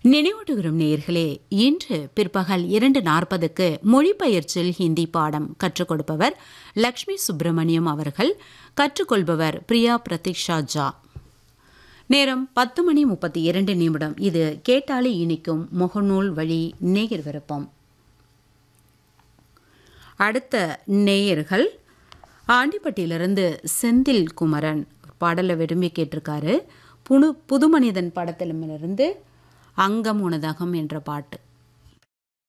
நினைவூட்டுகிறோம் நேயர்களே இன்று பிற்பகல் இரண்டு நாற்பதுக்கு மொழிபெயர்ச்சியில் ஹிந்தி பாடம் கற்றுக் கொடுப்பவர் லக்ஷ்மி சுப்பிரமணியம் அவர்கள் கற்றுக்கொள்பவர் பிரியா பிரதீக்ஷா ஜா நேரம் பத்து மணி முப்பத்தி இரண்டு நிமிடம் இது கேட்டாலே இனிக்கும் முகநூல் வழி நேயர் விருப்பம் அடுத்த நேயர்கள் ஆண்டிப்பட்டியிலிருந்து செந்தில் குமரன் பாடலை விரும்பி கேட்டிருக்காரு புது புதுமனிதன் படத்திலிருந்து அங்கம் உனதகம் என்ற பாட்டு